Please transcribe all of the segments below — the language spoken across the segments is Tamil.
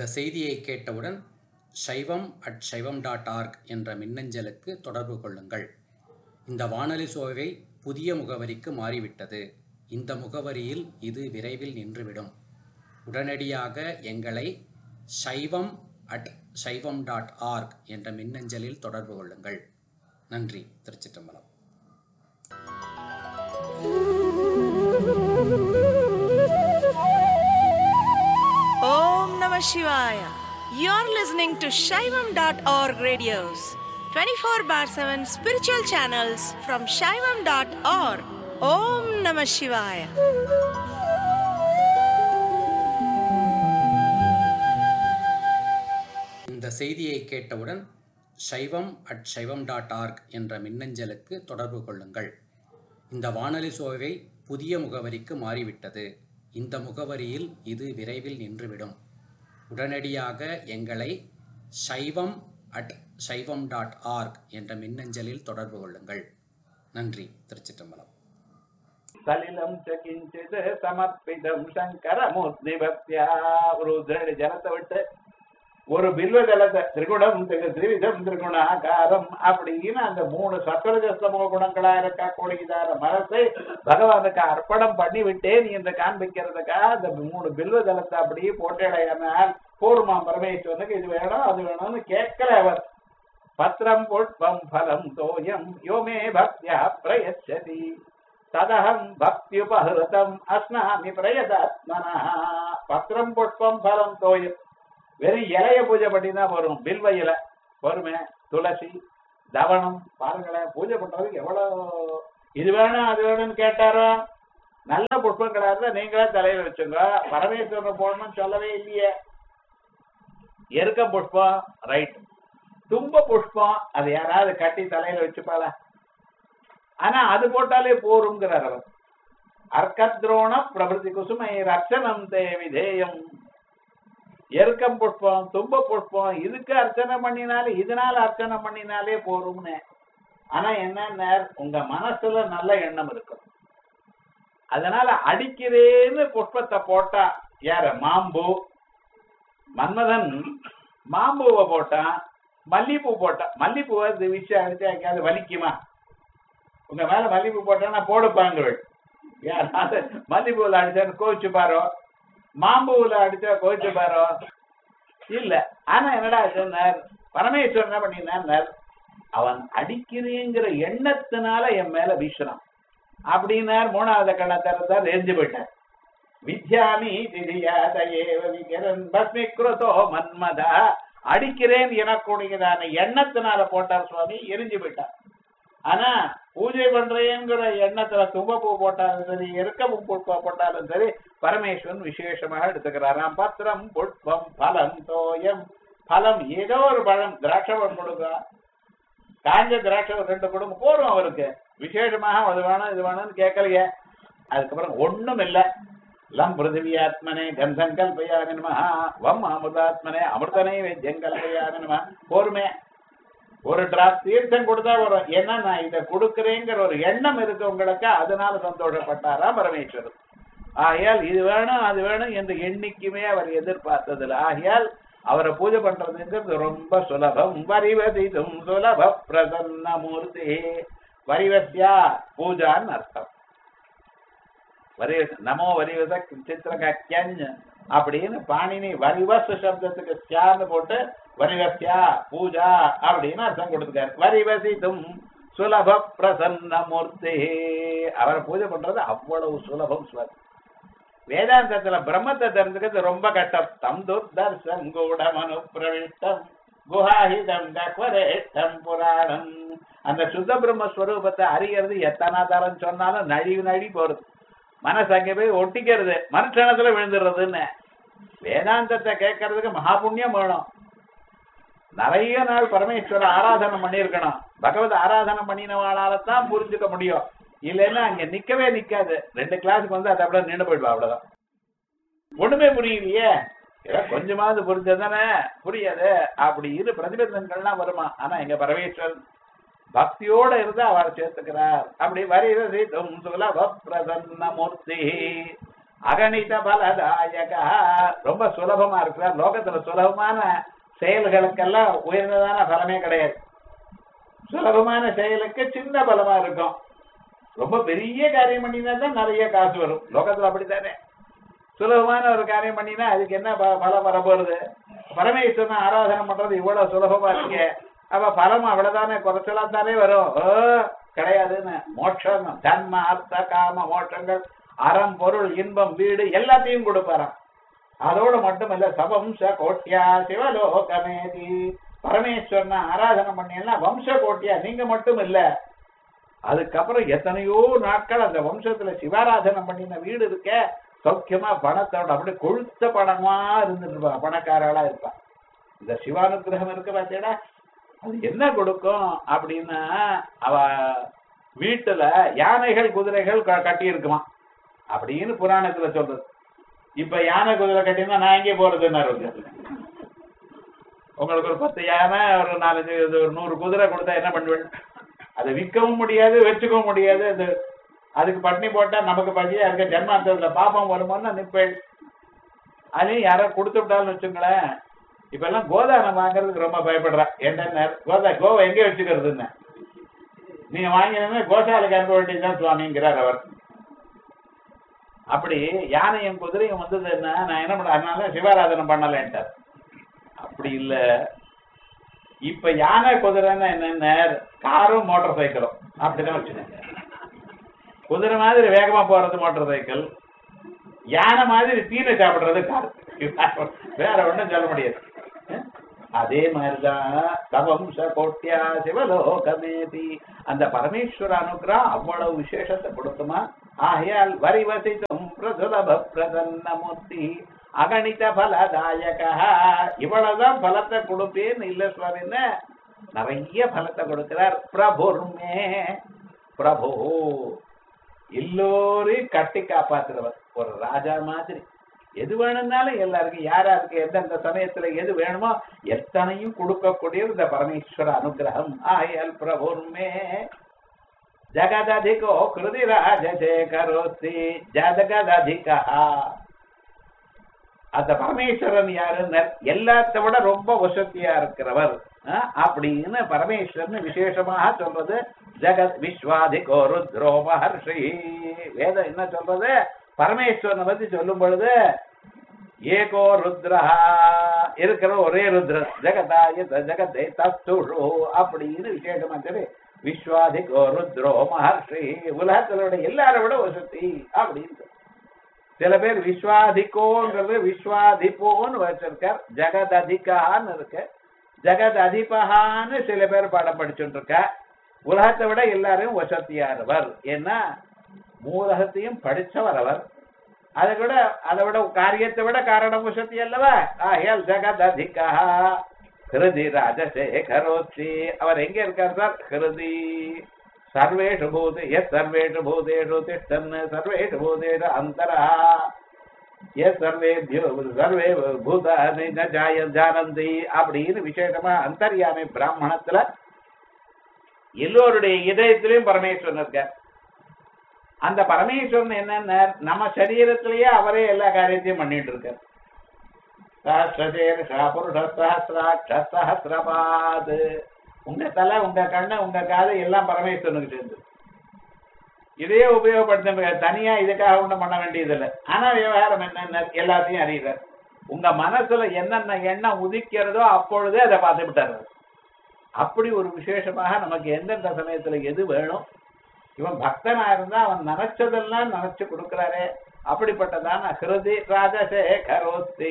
செய்தியை கேட்டவுடன் சைவம் அட் சைவம் டாட் ஆர்க் என்ற மின்னஞ்சலுக்கு தொடர்பு கொள்ளுங்கள் இந்த வானொலி சோவை புதிய முகவரிக்கு மாறிவிட்டது இந்த முகவரியில் இது விரைவில் நின்றுவிடும் உடனடியாக எங்களை சைவம் அட் சைவம் டாட் ஆர்க் என்ற மின்னஞ்சலில் தொடர்பு கொள்ளுங்கள் நன்றி திருச்சிற்றம்பலம் Om Namah Shivaya. You're listening to Shaivam.org radios, 24 bar 7 spiritual channels from Shaivam.org. Om Namah Shivaya. இந்த செய்தியை கேட்டவுடன் சைவம் அட் சைவம் டாட் ஆர்க் என்ற மின்னஞ்சலுக்கு தொடர்பு கொள்ளுங்கள் இந்த வானொலி சோவை புதிய முகவரிக்கு மாறிவிட்டது இந்த முகவரியில் இது விரைவில் நின்றுவிடும் உடனடியாக எங்களை சைவம் அட் சைவம் டாட் ஆர்க் என்ற மின்னஞ்சலில் தொடர்பு கொள்ளுங்கள் நன்றி திருச்சிற்றம்பலம் சலிலம் ச கிஞ்சித் சமர்ப்பிதம் சங்கரமூர்த்தி பக்தியா ஒரு உதிரடி ஜலத்தை விட்டு ஒரு பில்வ ஜலத்தை திரிகுணம் திரு- திரிவிதம் திரிகுணாகாரம் அப்படின்னு அந்த மூணு சத்வரஜஸ்தமோ குணங்களா இருக்க கூடியதான மனசை பகவானுக்கு அர்ப்பணம் பண்ணி விட்டேன் என்று காண்பிக்கிறதுக்கா அந்த மூணு பில்வ ஜலத்தை அப்படியே போட்டடையானால் பூர்வமா பரமேஸ்வரனுக்கு இது வேணும் அது வேணும்னு கேட்கல அவர் பத்திரம் புஷ்பம் ஃபலம் தோயம் யோமே பக்தியா பிரயச்சதி ததகம் பக்தியுபஹிருதம் அஸ்னாமி பிரயதாத்மனா பத்திரம் புஷ்பம் ஃபலம் தோயம் வெறும் இலைய பூஜை பண்ணினா வரும் பில்வ இலை பொறுமை துளசி தவனம் பாருங்களேன் பூஜை பண்றதுக்கு எவ்வளவு இது வேணும் அது வேணும்னு கேட்டாரோ நல்ல புஷ்பங்களா இருந்தா நீங்களே தலையில வச்சுங்க பரமேஸ்வரன் போடணும்னு சொல்லவே இல்லையே எருக்க புஷ்பம் ரைட் தும்ப புஷ்பம் அது யாராவது கட்டி தலையில வச்சுப்பாளா ஆனா அது போட்டாலே போருங்கிறார் அவர் அர்க்கத்ரோண பிரபதி குசுமை ரட்சணம் தே விதேயம் எருக்கம் புஷ்பம் தும்ப புஷ்பம் இதுக்கு அர்ச்சனை பண்ணினாலே இதனால அர்ச்சனை பண்ணினாலே போரும்னு ஆனா என்ன உங்க மனசுல நல்ல எண்ணம் இருக்கும் அதனால அடிக்கிறேன்னு புஷ்பத்தை போட்டா யார மாம்பூ மன்மதன் மாம்பூவை போட்டான் மல்லிப்பூ போட்டான் மல்லிப்பூவை இது விஷயம் அடிச்சா எங்கேயாவது வலிக்குமா உங்க மேல மல்லிப்பூ போட்டா போடுப்பாங்க யாராவது மல்லிப்பூவில் அடிச்சான்னு கோவிச்சு பாரோ மாம்பூவில் அடிச்சா கோவிச்சு பாரோ இல்ல ஆனா என்னடா சொன்னார் பரமேஸ்வரன் என்ன பண்ணினார் அவன் அடிக்கிறேங்கிற எண்ணத்தினால என் மேல வீசுறான் அப்படின்னார் மூணாவது கண்ணை திறந்தார் எரிஞ்சு போயிட்டார் வித்யாமி திரியாதேவ விகரன் பஸ்மிக்ருதோ மன்மதா அடிக்கிறேன் எனக்கூடியதான எண்ணத்தினால போட்டார் சுவாமி எரிஞ்சு போயிட்டார் ஆனா பூஜை பண்றேங்கிற எண்ணத்துல தும்பப்பூ போட்டாலும் சரி எருக்க பூ போட்டாலும் சரி பரமேஸ்வரன் விசேஷமாக எடுத்துக்கிறாராம் பத்திரம் புஷ்பம் பலம் தோயம் பலம் ஏதோ ஒரு பழம் திராட்சை பழம் கொடுங்க காஞ்ச திராட்சை ஒரு ரெண்டு கொடுங்க போறோம் அவருக்கு விசேஷமாக அது வேணும் இது வேணும்னு கேட்கலையே அதுக்கப்புறம் ஒண்ணும் இல்ல லம் பிருத்திவியாத்மனே கந்தம் கல்பயாமி நமஹ வம் அமிர்தாத்மனே அமிர்தனை வைத்தியம் கல்பயாமி நமஹ போருமே ஒரு டிராப் தீர்த்தம் கொடுத்தா வரும் ஏன்னா நான் இதை கொடுக்குறேங்கிற ஒரு எண்ணம் இருக்கு உங்களுக்கு அதனால சந்தோஷப்பட்டாரா பரமேஸ்வரன் ஆகையால் இது வேணும் அது வேணும் என்று எண்ணிக்குமே அவர் எதிர்பார்த்ததில்ல ஆகையால் அவரை பூஜை பண்றதுங்கிறது ரொம்ப சுலபம் வரிவதிதும் சுலப பிரசன்ன மூர்த்தி வரிவசியா பூஜான்னு அர்த்தம் வரி நமோ வரிவச சித்திரகத்யஞ் அப்படின்னு பாணினி வரிவச சப்தத்துக்கு சியான்னு போட்டு வரிவசியா பூஜா அப்படின்னு அர்த்தம் கொடுத்துருக்காரு வரிவசிதும் சுலப பிரசன்ன மூர்த்தி அவரை பூஜை பண்றது அவ்வளவு சுலபம் சுவாமி வேதாந்தத்துல பிரம்மத்தை தெரிஞ்சுக்கிறது ரொம்ப கஷ்டம் தம் துர்தர்சம் கூடமனு பிரவிஷ்டம் குஹாஹிதம் கக்வரேஷ்டம் புராணம் அந்த சுத்த பிரம்மஸ்வரூபத்தை அறியறது எத்தனை தரம் சொன்னாலும் நழிவு நழி போறது மனசு அங்கே போய் ஒட்டிக்கிறது மனுஷனத்துல விழுந்துடுறதுன்னு வேதாந்தத்தை கேட்கறதுக்கு மகா புண்ணியம் வேணும் நிறைய நாள் பரமேஸ்வர ஆராதனை பண்ணியிருக்கணும் பகவத் ஆராதனை பண்ணினவாளால தான் புரிஞ்சுக்க முடியும் இல்லைன்னா அங்க நிக்கவே நிக்காது ரெண்டு கிளாஸுக்கு வந்து அதை அப்படியே நின்று போயிடுவா அவ்வளவுதான் ஒண்ணுமே புரியலையே ஏதோ கொஞ்சமாவது புரிஞ்சதானே புரியாது அப்படி இரு பிரதிபந்தங்கள்லாம் வருமா ஆனா எங்க பரமேஸ்வரன் பக்தியோட இருந்து அவர் சேர்த்துக்கிறார் அப்படி வரிவசித்தும் சுலப பிரசன்ன மூர்த்தி அகணித பலதாயக ரொம்ப சுலபமா இருக்கிறார் லோகத்துல சுலபமான செயல்களுக்கெல்லாம் உயர்ந்ததான பலமே கிடையாது சுலபமான செயலுக்கு சின்ன பலமா இருக்கும் ரொம்ப பெரிய காரியம் பண்ணினா தான் நிறைய காசு வரும் லோகத்துல அப்படித்தானே சுலபமான ஒரு காரியம் பண்ணினா அதுக்கு என்ன ப- பலம் வரப்போறது பரமேஸ்வரன் ஆராதனை பண்றது இவ்வளவு சுலபமா இருக்கு அப்ப பலம் அவ்வளவுதானே குறைச்சலா தானே வரும் ஓ, கிடையாதுன்னு மோட்சம் தன்ம அர்த்த காம மோட்சங்கள் அறம் பொருள் இன்பம் வீடு எல்லாத்தையும் கொடுப்பாராம் அதோட மட்டுமல்ல சவம்ச கோட்டியா சிவலோகமேதி பரமேஸ்வரனை ஆராதனை பண்ணினா வம்ச கோட்டியா நீங்க மட்டும் இல்ல அதுக்கப்புறம் எத்தனையோ நாட்கள் அந்த வம்சத்துல சிவாராதனை பண்ணின வீடு இருக்க சௌக்கியமா பணத்தோட அப்படியே கொழுத்த பணமா இருந்துட்டு இருப்பா பணக்காரளா இருப்பா இந்த சிவானுகிரகம் இருக்கு பார்த்தீங்களா அது என்ன கொடுக்கும் அப்படின்னா அவ வீட்டுல யானைகள் குதிரைகள் க- கட்டி இருக்குமா அப்படின்னு புராணத்துல சொல்றது இப்ப யானை குதிரை கட்டினா நான் எங்கே போறதுன்னாரு அவரு. உங்களுக்கு ஒரு பத்து யானை ஒரு நாலஞ்சு இது ஒரு நூறு குதிரை கொடுத்தா என்ன பண்ணுவேன் அதை விற்கவும் முடியாது வச்சுக்கவும் முடியாது அது அதுக்கு பட்னி போட்டா நமக்கு பசியா இருக்க ஜென்மாந்தத்துல பாப்பம் வருமானு நிப்பேன் அதையும் யாரோ கொடுத்து விட்டாலும் வச்சுங்களேன் இப்ப எல்லாம் கோதானம் வாங்குறதுக்கு ரொம்ப பயப்படுறா என்ன கோதா கோவை எங்கே வச்சுக்கிறதுன்னு நீங்க வாங்கினமே கோசாலைக்கு அனுப்ப வேண்டியதுதான் சுவாமிங்கிறார் அவர் அப்படி யானையும் குதிரையும் வந்தது என்ன நான் என்ன பண்ண அதனால சிவாராதனை பண்ணலன்ட்டார் அப்படி இல்ல இப்ப யானை குதிரைன்னா என்னென்ன காரும் மோட்டார் சைக்கிளும் அப்படிதான் வச்சுக்கோங்க குதிரை மாதிரி வேகமா போறது மோட்டார் சைக்கிள் யானை மாதிரி தீனை சாப்பிடுறது கார் வேற ஒண்ணும் சொல்ல முடியாது அஹ்? அதே மாதிரிதான் தவம்ச கோட்டியா சிவலோகமேதி அந்த பரமேஸ்வர அனுகிரகம் அவ்வளவு விசேஷத்தை கொடுக்குமா ஆகையால் வரிவசித்தும் பிரசுலப பிரசன்னமூர்த்தி அகணித பலதாயக இவ்வளவுதான் பலத்தை கொடுப்பேன்னு இல்ல சுவாமின்னு நிறைய பலத்தை கொடுக்கிறார் பிரபுர்மே பிரபு எல்லோரையும் கட்டி காப்பாத்துறவர் ஒரு ராஜா மாதிரி எது வேணும்னாலும் எல்லாருக்கும் யாராருக்கு எந்தெந்த சமயத்துல எது வேணுமோ எத்தனையும் கொடுக்கக்கூடிய இந்த பரமேஸ்வர அனுகிரகம் ஆயல் பிரபுர்மே ஜகததிகோ கிருதி ராஜசேகரோஸ்தி ஜகததிகா அந்த பரமேஸ்வரன் யாருன்னு எல்லாத்த விட ரொம்ப வசதியா இருக்கிறவர் அஹ், அப்படின்னு பரமேஸ்வரன் விசேஷமாக சொல்றது ஜெகத் விஸ்வாதிகோ ருத்ரோ மகர்ஷி வேதம் என்ன சொல்றது பரமேஸ்வரனை பத்தி சொல்லும் பொழுது ஏகோ ருத்ரா இருக்கிற ஒரே ருத்ரன் ஜெகதாய ஜெகத்தை தத்துழு அப்படின்னு விசேஷமா சொல்லி விஸ்வாதிகோ ருத்ரோ மகர்ஷி உலகத்துல விட எல்லாரை விட வசதி அப்படின்னு சொல்லு. சில பேர் விஸ்வாதிகோங்கிறது விஸ்வாதிபோன்னு வச்சிருக்கார் ஜெகத் அதிகான்னு இருக்கு ஜெகத் அதிபகான்னு சில பேர் பாடம் படிச்சுட்டு இருக்கா உலகத்தை விட எல்லாரையும் வசதியானவர் ஏன்னா மூலகத்தையும் படிச்சவர் அவர் அதை விட அதை விட காரியத்தை விட காரணம் வசதி அல்லவா ஆகையால் ஜெகத் அதிகா ஹிருதி ராஜசேகரோச்சி அவர் எங்க இருக்கார் சார் ஹிருதி சர்வேஷு பூதே எஸ் சர்வேஷு பூதேஷு திஷ்டன் சர்வேஷு பூதேஷு அந்தரா எஸ் சர்வேபியோ சர்வே பூதானி ந ஜாய ஜானந்தி அப்படின்னு விசேஷமா அந்தர்யாமி பிராமணத்துல எல்லோருடைய இதயத்திலையும் பரமேஸ்வரன் இருக்கார் அந்த பரமேஸ்வரன் என்னன்னா நம்ம சரீரத்திலேயே அவரே எல்லா காரியத்தையும் பண்ணிட்டு இருக்கார் சஹஸ்ரசேர்ஷா புருஷ சஹஸ்ராட்ச சஹஸ்ரபாத் உங்க தலை உங்க கண்ணு உங்க காது எல்லாம் பரமேஸ்வரனுக்கு சேர்ந்து இதையே உபயோகப்படுத்த தனியா இதுக்காக ஒண்ணும் பண்ண வேண்டியதில்லை ஆனா விவகாரம் என்னென்ன எல்லாத்தையும் அறிகிறார் உங்க மனசுல என்னென்ன எண்ணம் உதிக்கிறதோ அப்பொழுதே அதை பார்த்து விட்டார் அப்படி ஒரு விசேஷமாக நமக்கு எந்தெந்த சமயத்துல எது வேணும் இவன் பக்தனா இருந்தா அவன் நினைச்சதெல்லாம் நினைச்சு கொடுக்கிறாரே அப்படிப்பட்டதான ஹிருதி ராஜசேகரோஸ்தி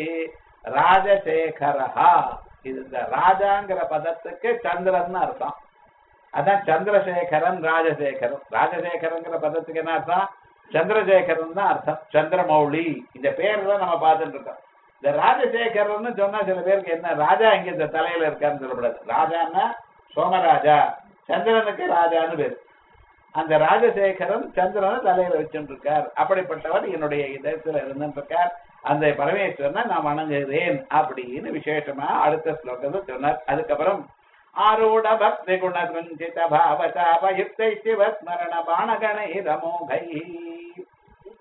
ராஜசேகரஹா இது இந்த ராஜாங்கிற பதத்துக்கு சந்திரன் அர்த்தம் அதான் சந்திரசேகரன் ராஜசேகரன் ராஜசேகரங்கிற பதத்துக்கு என்ன அர்த்தம் சந்திரசேகரன் தான் அர்த்தம் சந்திரமௌலி இந்த பேர் தான் நம்ம பார்த்துட்டு இருக்கோம் இந்த ராஜசேகரன்னு சொன்னா சில பேருக்கு என்ன ராஜா இங்க இந்த தலையில இருக்காருன்னு சொல்லக்கூடாது ராஜான்னா சோமராஜா சந்திரனுக்கு ராஜான்னு பேர் அந்த ராஜசேகரன் சந்திரனை தலையில வச்சுட்டு இருக்கார் அப்படிப்பட்டவர் என்னுடைய இதயத்துல இருந்துட்டு இருக்கார் அந்த பரமேஸ்வரனை நான் வணங்குகிறேன் அப்படின்னு விசேஷமா அடுத்த ஸ்லோகத்தை சொன்னார் அதுக்கப்புறம் ஆரூட பக்தி குண குஞ்சித பாவசாபயுக்தை சிவஸ்மரண பாணகணை ரமோகை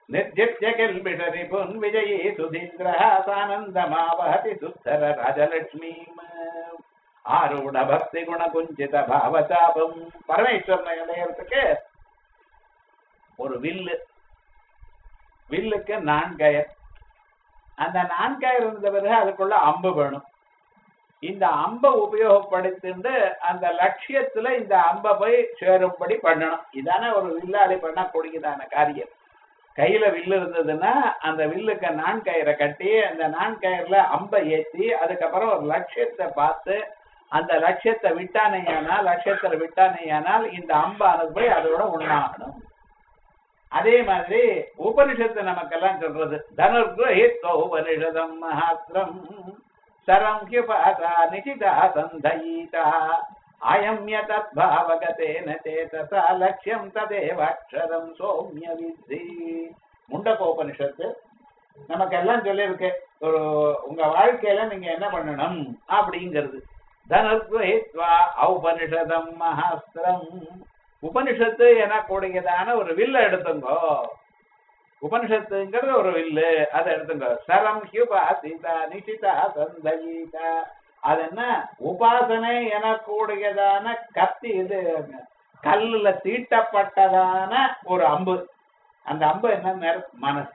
निर्जित्य किल्बिषरिपुन् विजयी सुधीन्द्रः सानन्दमावहति सुत्तर राजलक्ष्मीम् ஆரூட பக்தி குண குஞ்சித பாவசாபம் பரமேஸ்வரனை அடையறதுக்கு ஒரு வில்லு வில்லுக்கு நான்கயர் அந்த நான்கயர் இருந்த பிறகு அதுக்குள்ள அம்பு வேணும் இந்த அம்பை உபயோகப்படுத்திட்டு அந்த லட்சியத்துல இந்த அம்பை போய் சேரும்படி பண்ணணும் இதானே ஒரு வில்லாளி பண்ணக்கூடியதான காரியம் கையில வில்லு இருந்ததுன்னா அந்த வில்லுக்கு நான்கயிறை கட்டி அந்த நான்கயிறுல அம்பை ஏத்தி அதுக்கப்புறம் ஒரு லட்சியத்தை பார்த்து அந்த லட்சியத்தை விட்டானேயானால் லட்சியத்துல விட்டானேயானால் இந்த அம்பானது போய் அதோட உண்ணாகணும் அதே மாதிரி உபனிஷத்து நமக்கெல்லாம் சொல்றது தனுர்கிரஹித்வ உபனிஷதம் மகாஸ்திரம் சரம் ஹியுபாசா நிகிதா சந்தயீதா அயம்ய தத்பாவகதேன சேதசா லட்சியம் ததேவாட்சரம் சோம்ய வித்தி முண்டகோபனிஷத்து நமக்கெல்லாம் சொல்லியிருக்கு ஒரு உங்க வாழ்க்கையில நீங்க என்ன பண்ணணும் அப்படிங்கிறது தனுர்கிரஹித்வா ஔபனிஷதம் மகாஸ்திரம் உபனிஷத்து எனக்கூடியதான ஒரு வில்ல எடுத்துங்கோ உபனிஷத்துங்கிறது ஒரு வில்லு அதை எடுத்துங்க சரம் ஹியுபாசிதா நிஷிதா சந்தயீதா அது என்ன உபாசனை எனக்கூடியதான கத்தி இது கல்லுல தீட்டப்பட்டதான ஒரு அம்பு அந்த அம்பு என்ன மனசு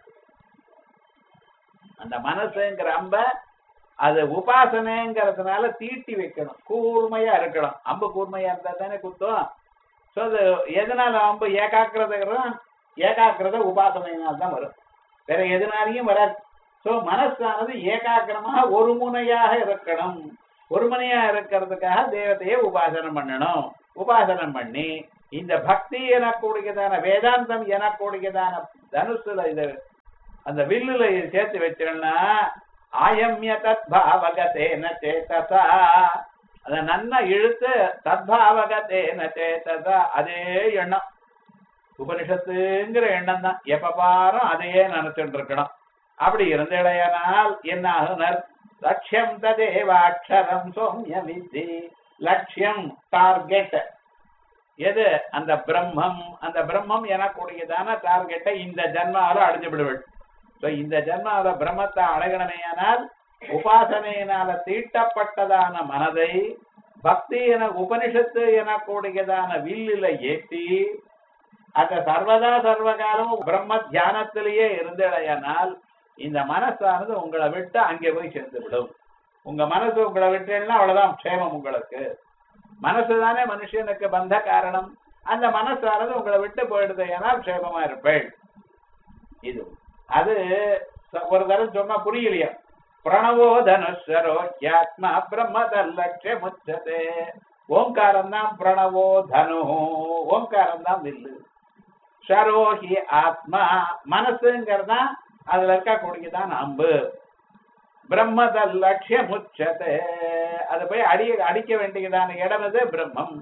அந்த மனசுங்கிற அம்ப அது உபாசனைங்கிறதுனால தீட்டி வைக்கணும் கூர்மையா இருக்கணும் அம்பு கூர்மையா இருந்தா தானே குத்தும் சோ அது எதனால அம்பு ஏகாக்கிரதம் ஏகாக்கிரத உபாசனையினால் தான் வரும் வேற எதனாலையும் வராது சோ மனசானது ஏகாக்கிரமாக ஒரு முனையாக இருக்கணும் ஒரு முனையா இருக்கிறதுக்காக தேவதையை உபாசனம் பண்ணணும் உபாசனம் பண்ணி இந்த பக்தி எனக்கூடியதான வேதாந்தம் எனக்கூடியதான தனுசுல இது அந்த வில்லுல இது சேர்த்து வச்சோம்னா ஆயம்ய தத்பாவகதேன சேதசா அத நன்னா இழுத்து தத்பாவகதேன சேதசா அதே எண்ணம் உபனிஷத்துங்கிற எண்ணம் தான் எப்ப பாரும் அதையே நினைச்சுட்டு இருக்கணும் அப்படி இருந்தடையானால் என்ன ஆகுனர் லட்சியம் ததேவாட்சரம் சோம்ய வித்தி லட்சியம் டார்கெட் எது அந்த பிரம்மம் அந்த பிரம்மம் எனக்கூடியதான டார்கெட்டை இந்த ஜன்மாவில அடைஞ்சு விடுவள் So, இந்த ஜன்மாவில பிரம்மத்தை அடையணுமேயானால் உபாசனையினால தீட்டப்பட்டதான மனதை பக்தி என உபனிஷத்து எனக்கூடியதான வில்லில ஏற்றி அந்த சர்வதா சர்வகாலமும் பிரம்ம தியானத்திலேயே இருந்தடையானால் இந்த மனசானது உங்களை விட்டு அங்கே போய் சேர்ந்து விடும் உங்க மனசு உங்களை விட்டுன்னா அவ்வளவுதான் க்ஷேமம் உங்களுக்கு மனசு தானே மனுஷனுக்கு பந்த காரணம் அந்த மனசானது உங்களை விட்டு போயிடுது ஏனால் க்ஷேமமா இருப்பேள் இது அது ச- ஒரு தடவை சொன்னா புரியலையா பிரணவோ தனுஷரோ யாத்மா பிரம்மதல்லட்ச முச்சதே ஓங்காரம் தான் பிரணவோ தனு ஓங்காரம் தான் வில்லு ஷரோஹி ஆத்மா மனசுங்கிறதா அதுல இருக்கக்கூடியதான் அம்பு பிரம்மதல் லட்சியம் உச்சதே அது போய் அடி அடிக்க வேண்டியதான இடம் இது பிரம்மம்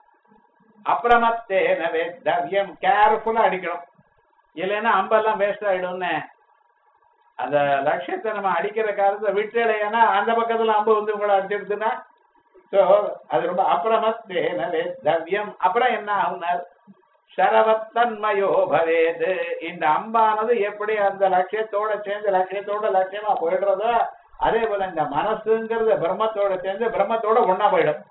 அப்பிரமத்தேன வேத்தவ்யம் கேர்ஃபுல்லா அடிக்கணும் இல்லைன்னா அம்பெல்லாம் வேஸ்ட் ஆயிடும்னு அந்த லட்சியத்தை நம்ம அடிக்கிற காலத்துல விட்டுடையானா அந்த பக்கத்துல அம்பு வந்து உங்களை அடிச்சிடுதுன்னா சோ அது ரொம்ப அப்பிரமத்தேன வேத்தவ்யம் அப்புறம் என்ன ஆகுனார் சரவத்தன்மயோ பவேது இந்த அம்பானது எப்படி அந்த லட்சியத்தோட சேர்ந்து லட்சியத்தோட லட்சியமா போயிடுறதோ அதே போல இந்த மனசுங்கிறது பிரம்மத்தோட சேர்ந்து பிரம்மத்தோட ஒண்ணா போயிடும்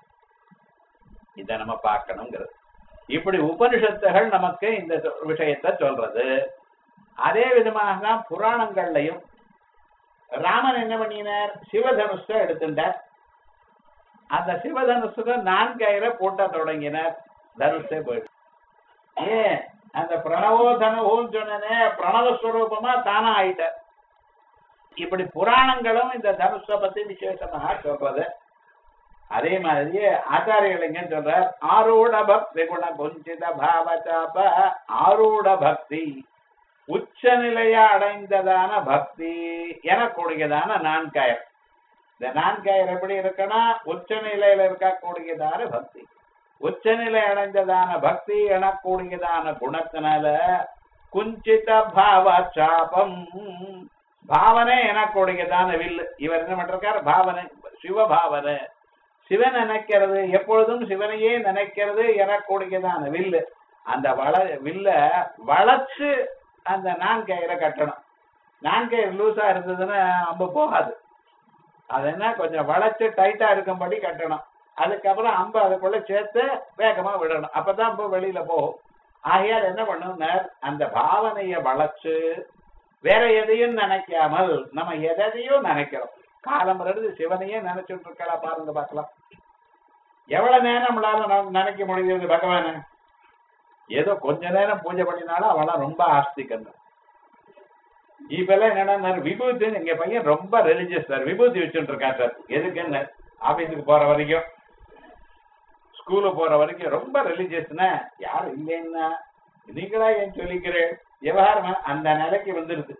இத நம்ம பார்க்கணுங்கிறது இப்படி உபனிஷத்துகள் நமக்கு இந்த சொ- விஷயத்தை சொல்றது அதே விதமாக தான் புராணங்கள்லயும் ராமன் என்ன பண்ணினார் சிவதனுஷ எடுத்துட்டார் அந்த சிவதனுஷுக்கு நான்கயிறை போட்ட தொடங்கினார் தனுஷே போயிட்டு ஏன் அந்த பிரணவோ தனுவோன்னு சொன்னனே பிரணவஸ்வரூபமா தானா ஆயிட்டார் இப்படி புராணங்களும் இந்த தனுஷ பத்தி விசேஷமாக சொல்றது அதே மாதிரி ஆச்சாரியர்கள் எங்க சொல்றார் ஆரூட பக்தி குண குஞ்சித பாவச்சாப ஆரூட பக்தி உச்ச நிலைய அடைந்ததான பக்தி எனக்கூடியதான நான்காயர் இந்த நான்காயர் எப்படி இருக்குன்னா உச்ச நிலையில இருக்கக்கூடியதான பக்தி உச்சநிலை அடைந்ததான பக்தி எனக்கூடியதான குணத்தினால குஞ்சித பாவ சாபம் பாவனை எனக்கூடியதான வில்லு இவர் என்ன பண்றார் பாவனை சிவபாவனை சிவன் நினைக்கிறது எப்பொழுதும் சிவனையே நினைக்கிறது எனக்கூடியதான வில்லு அந்த வள வில்ல வளைச்சு அந்த நான் கயிறை கட்டணும் நான் கயிறு லூசா இருந்ததுன்னா அம்பு போகாது அது என்ன கொஞ்சம் வளைச்சு டைட்டா இருக்கும்படி கட்டணும் அதுக்கப்புறம் அம்பு அதுக்குள்ள சேர்த்து வேகமா விடணும் அப்பதான் அம்பு வெளியில போகும் ஆகையால் என்ன பண்ணணும்னார் அந்த பாவனைய வளைச்சு வேற எதையும் நினைக்காமல் நம்ம எதையும் நினைக்கிறோம் காலம் இருந்து சிவனையே நினைச்சுட்டு இருக்கலாம் பாருங்க பார்க்கலாம் எவ்வளவு நேரம் நம்மளால நம்ம நினைக்க முடியுது பகவான ஏதோ கொஞ்ச நேரம் பூஜை பண்ணினாலும் அவெல்லாம் ரொம்ப ஆஸ்திகன்னு இப்பெல்லாம் என்னன்னா விபூதி எங்க பையன் ரொம்ப ரிலிஜியஸ் சார் விபூதி வச்சுட்டு இருக்கான் சார் எதுக்குன்னு ஆபீஸுக்கு போற வரைக்கும் ஸ்கூலுக்கு போற வரைக்கும் ரொம்ப ரிலிஜியஸ்னா யாரும் இல்லைன்னா நீங்களா ஏன் சொல்லிக்கிறேன் விவகாரம் அந்த நிலைக்கு வந்துருது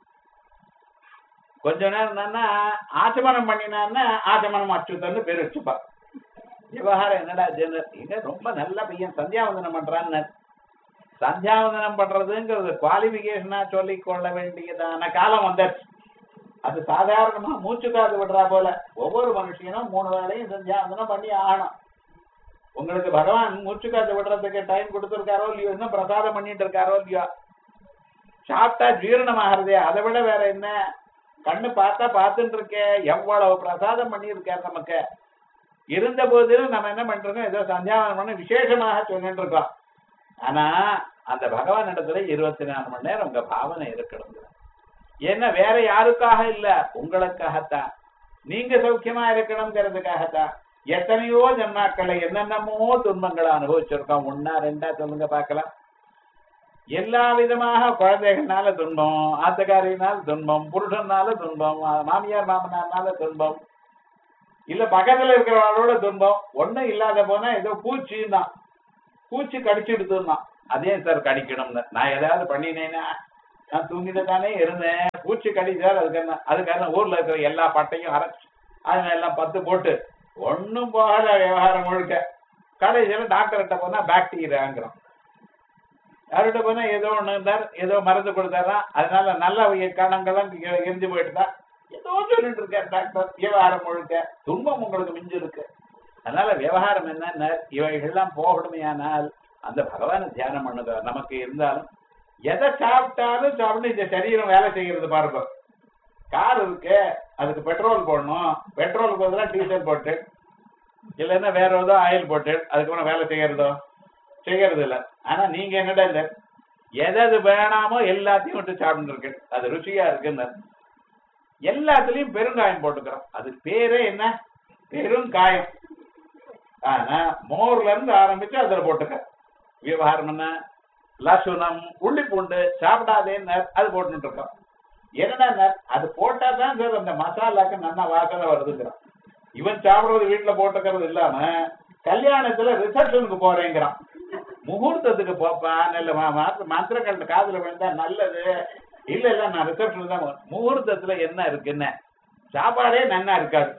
கொஞ்ச நேரம் என்னன்னா ஆச்சமனம் பண்ணினான்னா ஆச்சமனம் அச்சுத்தன்னு பேர் வச்சுப்பா விவகாரம் என்னடா ஜெனர் இங்க ரொம்ப நல்ல பையன் சந்தியாவந்தனம் பண்றான்னு சந்தியாவந்தனம் பண்றதுங்கிறது குவாலிபிகேஷனா சொல்லிக் கொள்ள வேண்டியதான காலம் வந்தாச்சு அது சாதாரணமா மூச்சு காது விடுறா போல ஒவ்வொரு மனுஷனும் மூணு வேளையும் சந்தியாவந்தனம் பண்ணி ஆகணும் உங்களுக்கு பகவான் மூச்சு காத்து விடுறதுக்கு டைம் கொடுத்துருக்காரோ இல்லையோ இன்னும் பிரசாதம் பண்ணிட்டு இருக்காரோ இல்லையோ சாப்பிட்டா ஜீரணமாகிறதே அதை விட வேற என்ன கண்ணு பார்த்தா பார்த்துட்டு இருக்கே எவ்வளவு பிரசாதம் பண்ணியிருக்காரு நமக்கு இருந்த போதிலும் நம்ம என்ன பண்றோம் ஏதோ சந்தியாவனம் பண்ணி விசேஷமாக சொல்லிட்டு இருக்கோம் ஆனா அந்த பகவான் இடத்துல இருபத்தி நாலு மணி நேரம் உங்க பாவனை இருக்கணும் ஏன்னா வேற யாருக்காக இல்ல உங்களுக்காகத்தான் நீங்க சௌக்கியமா இருக்கணுங்கிறதுக்காகத்தான் எத்தனையோ ஜன்மாக்களை என்னென்னமோ துன்பங்களை அனுபவிச்சிருக்கோம் ஒன்னா ரெண்டா சொல்லுங்க பார்க்கலாம் எல்லா விதமாக குழந்தைகள்னால துன்பம் ஆத்தக்காரியினால துன்பம் புருஷனால துன்பம் மாமியார் மாமனார்னால துன்பம் இல்ல பக்கத்துல இருக்கிறவங்களோட துன்பம் ஒண்ணும் இல்லாத போனா ஏதோ பூச்சின்னா பூச்சி கடிச்சுடுதுன்னா அதே சார் கடிக்கணும்னு நான் ஏதாவது பண்ணினேன்னா நான் தூங்கிட்டு தானே இருந்தேன் பூச்சி கடிச்சால் அதுக்கு என்ன அதுக்கான ஊர்ல இருக்கிற எல்லா பட்டையும் அரைச்சு அதுல எல்லாம் பத்து போட்டு ஒண்ணும் போகல விவகாரம் முழுக்க கடைசியில டாக்டர்கிட்ட போனா பாக்டீரியாங்கிறோம் யார்கிட்ட போனா ஏதோ ஒண்ணு இருந்தார் ஏதோ மருந்து கொடுத்தாராம் அதனால நல்ல கணங்கள்லாம் எரிஞ்சு போயிட்டுதா ஏதோ சொல்லிட்டு இருக்காரு டாக்டர் விவகாரம் முழுக்க துன்பம் உங்களுக்கு மிஞ்சு இருக்கு அதனால விவகாரம் என்னன்னா இவைகள்லாம் போகணுமையானால் அந்த பகவானை தியானம் பண்ணுங்க நமக்கு இருந்தாலும் எதை சாப்பிட்டாலும் சாப்பிட்டு இந்த சரீரம் வேலை செய்யறது பாருங்க கார் இருக்கு அதுக்கு பெட்ரோல் போடணும் பெட்ரோல் பதிலா டீசல் போட்டு இல்லைன்னா வேற ஏதோ ஆயில் போட்டு அதுக்கப்புறம் வேலை செய்யறதோ செய்யறது இல்ல ஆனா நீங்க என்னடா இல்ல எது வேணாமோ எல்லாத்தையும் விட்டு சாப்பிட்டு இருக்கு அது ருச்சியா இருக்குன்னு எல்லாத்துலயும் பெருங்காயம் போட்டுக்கிறோம் அது பேரே என்ன பெருங்காயம் ஆனா மோர்ல இருந்து ஆரம்பிச்சு அதுல போட்டுக்க விவகாரம் என்ன லசுனம் உள்ளி பூண்டு சாப்பிடாதேன்னு அது போட்டுட்டு இருக்கோம் என்னடா அது போட்டா தான் சார் அந்த மசாலாக்கு நல்லா வாசனை வருதுங்கிறான் இவன் சாப்பிடுறது வீட்டுல போட்டுக்கிறது இல்லாம கல்யாணத்துல ரிசப்ஷனுக்கு போறேங்கிறான் முகூர்த்தத்துக்கு போப்பா இல்ல மந்திரங்கள் காதுல விழுந்தா நல்லது இல்ல இல்ல நான் ரிசப்ஷன் தான் முகூர்த்தத்துல என்ன இருக்குன்னு சாப்பாடே நன்னா இருக்காது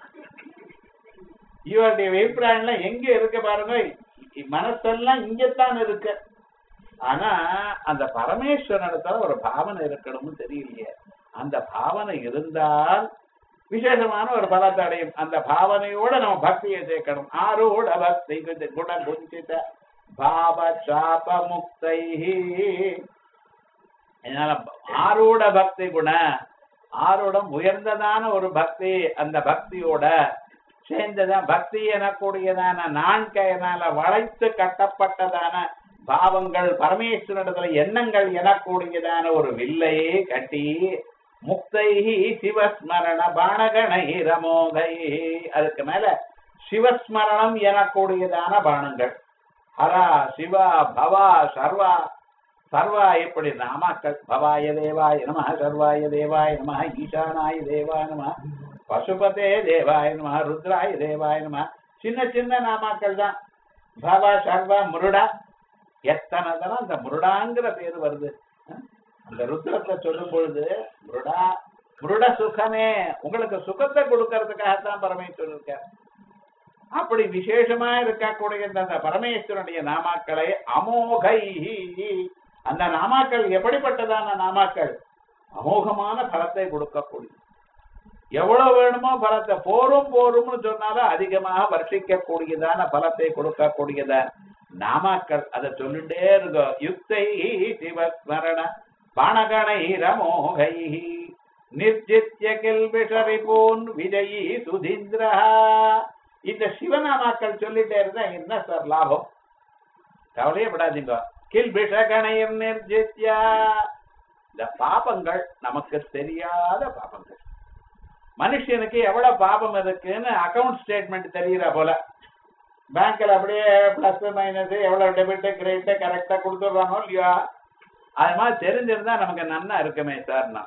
இவருடைய அபிப்பிராயம்லாம் எங்க இருக்கு பாருங்க மனசெல்லாம் இங்கத்தான் இருக்கு ஆனா அந்த பரமேஸ்வரனிடத்துல ஒரு பாவனை இருக்கணும்னு தெரியலையே அந்த பாவனை இருந்தால் விசேஷமான ஒரு பலத்தை அடையும் அந்த பாவனையோட நம்ம பக்தியை சேர்க்கணும் ஆரோட பக்தி குண குஞ்சித பாவ சாப முக்தை அதனால ஆரூட பக்தி குண ஆரூடம் உயர்ந்ததான ஒரு பக்தி அந்த பக்தியோட சேர்ந்ததான் பக்தி எனக்கூடியதான நான்கையனால வளைத்து கட்டப்பட்டதான பாவங்கள் பரமேஸ்வரத்துல எண்ணங்கள் எனக்கூடியதான ஒரு வில்லையே கட்டி முக்தை சிவஸ்மரண பானகணை ரமோகை அதுக்கு மேல சிவஸ்மரணம் எனக்கூடியதான பானங்கள் ஹரா சிவா பவா சர்வா சர்வா இப்படி நாமாக்கள் பவாய தேவாய நம சர்வாய தேவாய நம ஈசானாய தேவாய நம பசுபதே தேவாய நம ருத்ராய தேவாய நம சின்ன சின்ன நாமாக்கள் தான் பவ சர்வ முருடா எத்தனை தரம் அந்த முருடாங்கிற பேர் வருது அந்த ருத்ரத்தை சொல்லும் பொழுது முருடா முருட சுகமே உங்களுக்கு சுகத்தை கொடுக்கறதுக்காகத்தான் பரமேஸ்வரர் இருக்கார் அப்படி விசேஷமா இருக்கக்கூடிய அந்த பரமேஸ்வரனுடைய நாமாக்களை அமோகை அந்த நாமாக்கள் எப்படிப்பட்டதான நாமாக்கள் அமோகமான பலத்தை கொடுக்கக்கூடிய எவ்வளவு வேணுமோ பலத்தை போரும் போரும்னு சொன்னாலும் அதிகமாக வர்ஷிக்க கூடியதான பலத்தை கொடுக்கக்கூடியத நாமாக்கள் அதை சொல்லிட்டே இருக்கோம் யுக்தை சிவஸ்மரண பாணகணைரமோகை நிர்ஜித்ய கில்பிஷரிபூன் விஜயி சுதீந்திரா இந்த சிவநாமாக்கள் சொல்லிட்டே இருந்தா என்ன சார் லாபம் கவலையே படாதீங்க கில்பிஷ கணையம் நிர்ஜித்யா இந்த பாபங்கள் நமக்கு தெரியாத பாபங்கள் மனுஷனுக்கு எவ்வளவு பாபம் இருக்குன்னு அக்கவுண்ட் ஸ்டேட்மெண்ட் தெரியற போல பேங்க்ல அப்படியே பிளஸ் மைனஸ் எவ்வளவு டெபிட் கிரெடிட் கரெக்டா கொடுத்துடுறானோ இல்லையா அது மாதிரி தெரிஞ்சிருந்தா நமக்கு நன்னா இருக்குமே சார்னா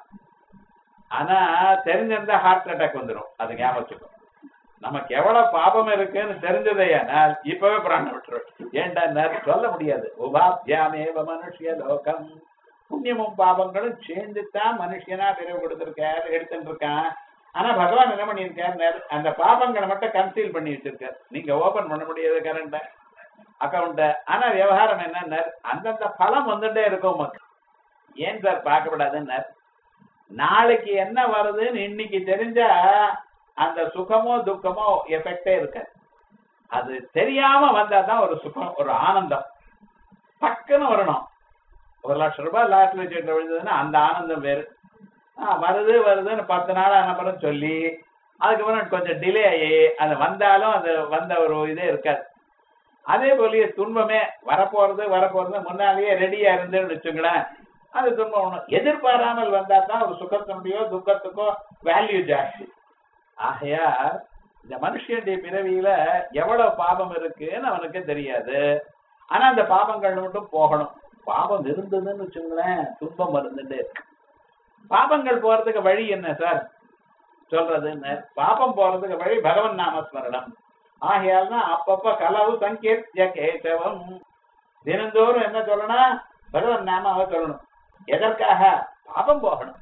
ஆனா தெரிஞ்சிருந்தா ஹார்ட் அட்டாக் வந்துடும் அது ஞாபகம் வச்சுக்கோ நமக்கு எவ்வளவு பாபம் இருக்குன்னு தெரிஞ்சதையானால் இப்பவே பிராணம் விட்டுரும் ஏன்டா நேரம் சொல்ல முடியாது உபாத்தியாமேவ மனுஷிய லோகம் புண்ணியமும் பாபங்களும் சேர்ந்து தான் மனுஷனா பிரிவு கொடுத்திருக்கார் எடுத்துட்டு இருக்கான் ஆனா பகவான் என்ன பண்ணியிருக்கார் அந்த பாபங்களை மட்டும் கன்சீல் பண்ணி வச்சிருக்கார் நீங்க ஓபன் பண்ண முடியாது கரண்ட அக்கௌண்ட ஆனா விவகாரம் என்ன அந்தந்த பலம் வந்துட்டே இருக்கும் உமக்கு ஏன் சார் பார்க்கப்படாதுன்னு நாளைக்கு என்ன வருதுன்னு இன்னைக்கு தெரிஞ்சா அந்த சுகமோ துக்கமோ எஃபெக்டே இருக்காது அது தெரியாம வந்தாதான் ஒரு சுகம் ஒரு ஆனந்தம் டக்குன்னு வரணும் ஒரு லட்சம் ரூபாய் லாட்டரி சீட்டில் விழுந்ததுன்னா அந்த ஆனந்தம் வேறு ஆ, வருது வருதுன்னு பத்து நாள் அனுப்புறம் சொல்லி அதுக்கப்புறம் கொஞ்சம் டிலே ஆகி அது வந்தாலும் அது வந்த ஒரு இதே இருக்காது அதே போலயே துன்பமே வரப்போறது வரப்போறது முன்னாலேயே ரெடியா இருந்துன்னு வச்சுங்களேன் அது துன்பம் ஒண்ணும் எதிர்பாராமல் வந்தா தான் ஒரு சுகத்தினுடையோ துக்கத்துக்கோ வேல்யூ ஜாஸ்தி ஆகையா இந்த மனுஷனுடைய பிறவியில எவ்வளவு பாபம் இருக்குன்னு அவனுக்கு தெரியாது ஆனா அந்த பாபங்கள் மட்டும் போகணும் பாபம் இருந்ததுன்னு வச்சுங்களேன் துன்பம் இருந்துட்டே இருக்கு பாபங்கள் போறதுக்கு வழி என்ன சார் சொல்றதுன்னு பாபம் போறதுக்கு வழி பகவன் நாமஸ்மரணம் ஆகையால் தான் அப்பப்ப கலவு சங்கீர்த்திய கேசவம் தினந்தோறும் என்ன சொல்லணும் பகவன் நாமாவை சொல்லணும் எதற்காக பாபம் போகணும்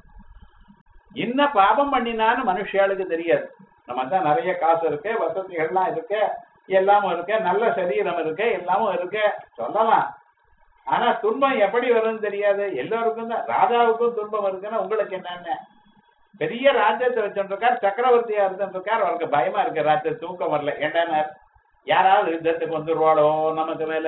என்ன பாபம் பண்ணினான்னு மனுஷியாளுக்கு தெரியாது நம்ம தான் நிறைய காசு இருக்கு வசதிகள்லாம் இருக்கு எல்லாமும் இருக்கு நல்ல சரீரம் இருக்கு எல்லாமும் இருக்கு சொல்லலாம் ஆனா துன்பம் எப்படி வரும்னு தெரியாது எல்லோருக்கும் தான் ராஜாவுக்கும் துன்பம் இருக்குன்னா உங்களுக்கு என்னன்னு பெரிய ராஜ்யத்தை வச்சுருக்கார் சக்கரவர்த்தியா இருந்துருக்கார் அவருக்கு பயமா இருக்கு ராத்திரி தூக்கம் வரல ஏண்டான யாராவது யுத்தத்துக்கு வந்துருவாளோ நமக்கு மேல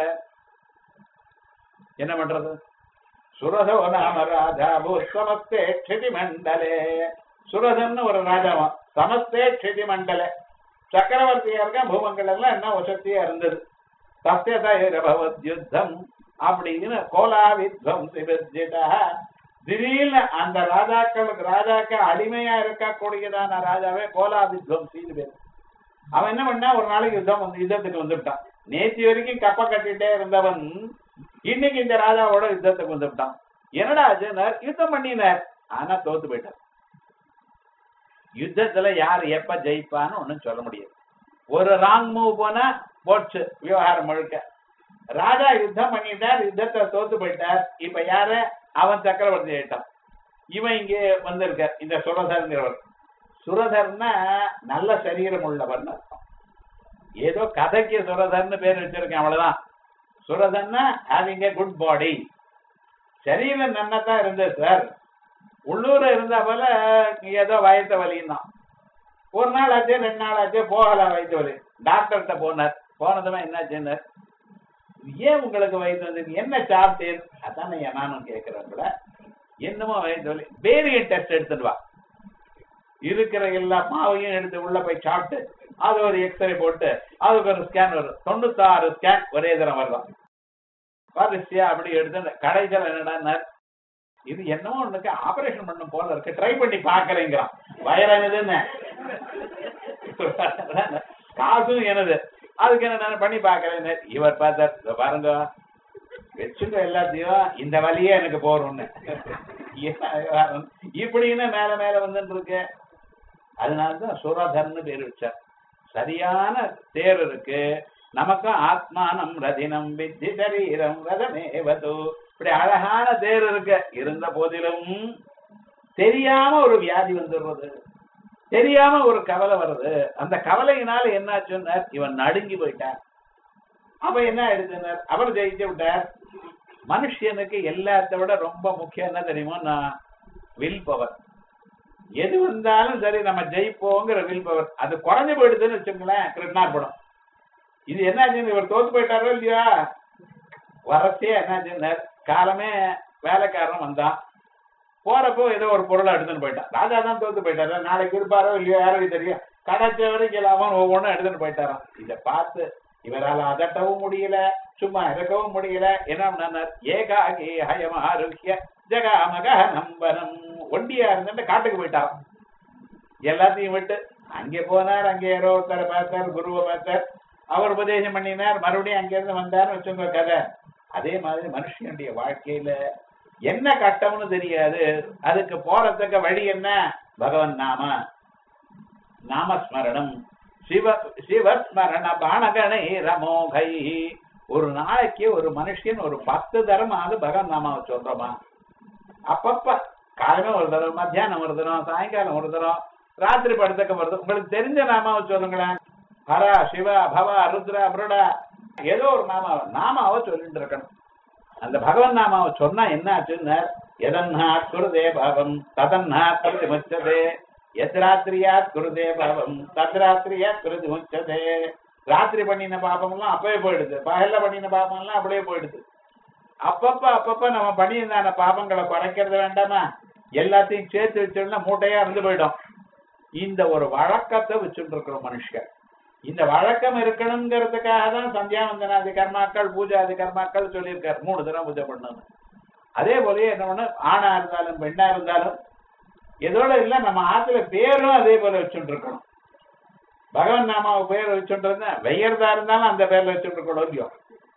என்ன பண்றது சுரதோ நாம ராஜா சமஸ்தே க்ஷிதி மண்டலே சுரதன்னு ஒரு ராஜாவான் சமஸ்தே க்ஷிதி மண்டலே சக்கரவர்த்தியா இருக்க பூமங்கள் எல்லாம் என்ன வசதியா இருந்தது சத்தியதபவத் யுத்தம் அப்படின்னு கோலா வித்வம் சிவஜிதா திடீர்னு அந்த ராஜாக்களுக்கு ராஜாக்கு அடிமையா இருக்கக்கூடியதான ராஜாவே கோலா வித்வம் செய்து பேர் அவன் என்ன பண்ணா ஒரு நாளைக்கு யுத்தம் வந்து யுத்தத்துக்கு வந்துவிட்டான் நேத்தி வரைக்கும் கப்ப கட்டிட்டே இருந்தவன் இன்னைக்கு இந்த ராஜாவோட யுத்தத்துக்கு வந்துவிட்டான் என்னடா ஆச்சுன்னார் யுத்தம் பண்ணினார் ஆனா தோத்து போயிட்டார் யுத்தத்துல யார் எப்ப ஜெயிப்பான்னு ஒண்ணும் சொல்ல முடியாது ஒரு ராங் மூவ் போனா போச்சு விவகாரம் முழுக்க ராஜா யுத்தம் பண்ணிட்டார் யுத்தத்தை தோத்து போயிட்டார் இப்ப யாரு அவன் சக்கரவர்த்தி ஆயிட்டான் இவன் இங்கே வந்திருக்கார் இந்த சுரதர்ங்கிறவர் சுரதர்னா நல்ல சரீரம் உள்ளவர்னு அர்த்தம் ஏதோ கதைக்கு சுரதர்னு பேர் வச்சிருக்கேன் அவ்வளவுதான் சுரதன்னா ஹேவிங் ஏ குட் பாடி சரீரம் நன்னதான் இருந்தது சார் உள்ளூர இருந்தா போல ஏதோ வயத்த வலின்னா ஒரு நாள் ஆச்சு ரெண்டு நாள் ஆச்சு போகல வயிற்று வலி டாக்டர்கிட்ட போனார் போனதுமே என்னாச்சுன்னார் ஏன் உங்களுக்கு வயிற்று வந்து என்ன சாப்பிட்டேன் அதான் ஐயா நானும் கேட்கிறேன் கூட என்னமோ வயிற்று வலி வேரியன் டெஸ்ட் எடுத்துட்டு வா இருக்கிற எல்லா மாவையும் எடுத்து உள்ள போய் சாப்பிட்டு அது ஒரு எக்ஸ்ரே போட்டு அதுக்கு ஒரு ஸ்கேன் வரும் தொண்ணூத்தாறு ஸ்கேன் ஒரே தரம் வரலாம் வரிசையா அப்படி எடுத்து கடைசியில் என்னடா இது என்னமோ உனக்கு ஆபரேஷன் பண்ணும் போல இருக்கு ட்ரை பண்ணி பாக்குறேங்கிறான் வயறானதுன்னு காசும் எனது அதுக்கு என்ன நான் பண்ணி பாக்குறேன் இவர் பார்த்தார் "இதோ பாருங்க வச்சுங்க எல்லாத்தையும் இந்த வழியே எனக்கு போறோம்னு என்ன விவகாரம்? இப்படின்னு மேல மேல வந்துட்டு இருக்கு அதனாலதான் சுரதர்னு பேர் வச்சார் சரியான தேர் இருக்கு நமக்கும் ஆத்மானம் ரதினம் வித்தி சரீரம் ரதமேவது இப்படி அழகான தேர் இருக்கு இருந்த போதிலும் தெரியாம ஒரு வியாதி வந்துடுறது தெரியாம ஒரு கவலை வருது அந்த கவலையினால என்னாச்சுன்னா இவன் நடுங்கி போயிட்டான் அப்ப என்ன ஆயிடுச்சுன்னார் அவர் ஜெயிச்சு விட்டார் மனுஷனுக்கு எல்லாத்த விட ரொம்ப முக்கியம் என்ன தெரியுமோ நான் வில் பவர் எது வந்தாலும் சரி நம்ம ஜெயிப்போங்கிற வில் பவர் அது குறைஞ்சு போயிடுதுன்னு வச்சுங்களேன் கிருஷ்ணார்பணம் இது என்னாச்சுன்னு இவர் தோத்து போயிட்டாரோ இல்லையா வரச்சே என்னாச்சுன்னார் காலமே வேலைக்காரன் வந்தான் போறப்போ ஏதோ ஒரு பொருளை எடுத்துன்னு போயிட்டான் ராஜா தான் தோத்து போயிட்டாரு நாளைக்கு இருப்பாரோ இல்லையோ யாருக்கு தெரியும் கிடைச்ச வரைக்கும் இல்லாம ஒவ்வொன்றும் எடுத்துட்டு போயிட்டாராம் இதை பார்த்து இவரால் அதட்டவும் முடியல சும்மா இறக்கவும் முடியல என்ன பண்ணார் ஏகாகி ஹயம் ஆரோக்கிய ஜகாமக நம்பனம் ஒண்டியா இருந்துட்டு காட்டுக்கு போயிட்டாராம் எல்லாத்தையும் விட்டு அங்கே போனார் அங்கே யாரோ ஒருத்தரை பார்த்தார் குருவை பார்த்தார் அவர் உபதேசம் பண்ணினார் மறுபடியும் அங்கிருந்து வந்தார்னு வச்சுங்க கதை அதே மாதிரி மனுஷனுடைய வாழ்க்கையில என்ன கட்டம்னு தெரியாது அதுக்கு போறதுக்கு வழி என்ன பகவன் நாம நாமஸ்மரணம் சிவ சிவஸ்மரண பானகணை ரமோகை ஒரு நாளைக்கு ஒரு மனுஷன் ஒரு பத்து தரமாவது பகவன் நாமாவை சொல்றோமா அப்பப்ப காலமே ஒரு தரம் மத்தியானம் ஒரு தரம் சாயங்காலம் ஒரு தரம் ராத்திரி படுத்தக்க வருது உங்களுக்கு தெரிஞ்ச நாமாவை சொல்லுங்களேன் ஹரா சிவா பவா ருத்ரா புருடா ஏதோ ஒரு நாமாவை நாமாவை சொல்லிட்டு இருக்கணும் அந்த பகவன் நாமாவை சொன்னா என்ன ஆச்சுன்னு எதன்னா குருதே பாவம் ததன்னா குருதி முச்சதே எத்ராத்திரியா குருதே பாவம் தத்ராத்திரியா குருதி முச்சதே ராத்திரி பண்ணின பாபம் எல்லாம் அப்பவே போயிடுது பகல்ல பண்ணின பாபம் எல்லாம் அப்படியே போயிடுது அப்பப்ப அப்பப்ப நம்ம பண்ணியிருந்தான பாபங்களை குறைக்கிறது வேண்டாமா எல்லாத்தையும் சேர்த்து வச்சோம்னா மூட்டையா இருந்து போயிடும் இந்த ஒரு வழக்கத்தை வச்சுட்டு இருக்கிறோம் மனுஷன் இந்த வழக்கம் இருக்கணுங்கிறதுக்காக தான் சந்தியாவந்தனாதி கர்மாக்கள் பூஜாதி கர்மாக்கள் சொல்லியிருக்காரு மூணு தடவை பூஜை பண்ணணும் அதே போலயே என்ன பண்ண ஆணா இருந்தாலும் பெண்ணா இருந்தாலும் இதோட இல்ல நம்ம ஆத்துல பேரும் அதே போல வச்சுட்டு இருக்கணும் பகவன் நாமாவை பேர் வச்சுட்டு இருந்தா வெய்யறதா இருந்தாலும் அந்த பேர்ல வச்சுட்டு இருக்கணும் இல்லையோ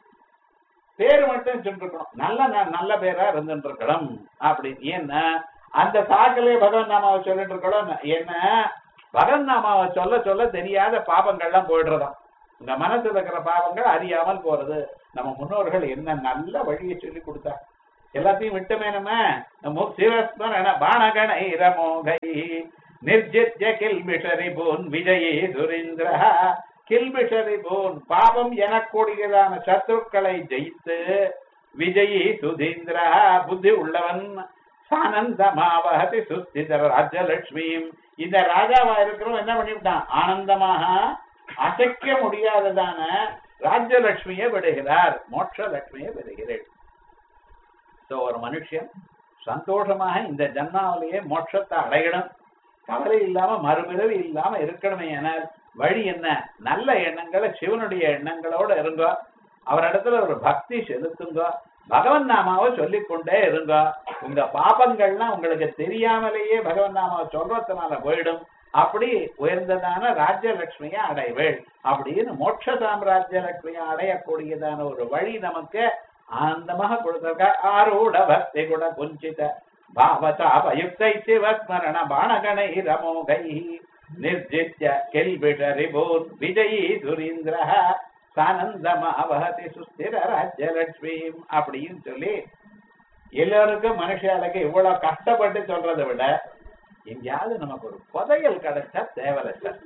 பேர் மட்டும் வச்சுட்டு இருக்கணும் நல்ல ந- நல்ல பேரா இருந்துட்டு இருக்கணும் அப்படி ஏன்னா அந்த சாக்கிலே பகவன் நாமாவை சொல்லிட்டு இருக்கணும் என்ன பகவன் நாமாவை சொல்ல சொல்ல தெரியாத பாபங்கள்லாம் போயிடுறதாம் இந்த மனசுல இருக்கிற பாவங்கள் அறியாமல் போறது நம்ம முன்னோர்கள் என்ன நல்ல வழியை சொல்லி கொடுத்தா எல்லாத்தையும் விட்டமே நம்ம நம்ம சிவஸ்மரண பானகணை ரமோகை நிர்ஜித்ய கில்பிஷரி போன் விஜயே சுரேந்திர கில்பிஷரி போன் பாவம் எனக்கூடியதான சத்ருக்களை ஜெயித்து விஜயி சுதீந்திர புத்தி உள்ளவன் சானந்தமாவகதி சுஸ்திதர ராஜலட்சுமியும் இந்த ராஜாவா இருக்கிறவன் என்ன பண்ணிவிட்டான் ஆனந்தமாக அசைக்க முடியாததான ராஜ்யலட்சுமியை விடுகிறார் மோட்ச லட்சுமியை விடுகிறேன் சோ ஒரு மனுஷன் சந்தோஷமாக இந்த ஜன்மாவிலேயே மோட்சத்தை அடையணும் கவலை இல்லாம மறுபிறவி இல்லாம இருக்கணுமே என வழி என்ன நல்ல எண்ணங்களை சிவனுடைய எண்ணங்களோட இருங்க அவரிடத்துல ஒரு பக்தி செலுத்துங்க பகவன் நாமாவை சொல்லிக் கொண்டே இருங்க உங்க பாபங்கள்லாம் உங்களுக்கு தெரியாமலேயே பகவன் நாமாவை சொல்றதுனால போயிடும் அப்படி உயர்ந்ததான ராஜ்யலட்சுமியை அடைவேள் அப்படின்னு மோட்ச சாம்ராஜ்ய லட்சுமியை அடையக்கூடியதான ஒரு வழி நமக்கு ஆனந்தமாக கொடுத்திருக்க ஆரூட பக்தி குண குஞ்சித பாவதாபயுக்தை சிவஸ்மரண பாணகணை ரமோகை நிர்ஜித்ய கெல்பிஷ ரிபூன் விஜயி சுரீந்திர சானந்தமாவகதி சுஸ்திர ராஜ்யலட்சுமியும் அப்படின்னு சொல்லி எல்லாருக்கும் மனுஷாளுக்கு இவ்வளவு கஷ்டப்பட்டு சொல்றதை விட எங்கேயாவது நமக்கு ஒரு புதையல் கிடைச்சா தேவலை சார்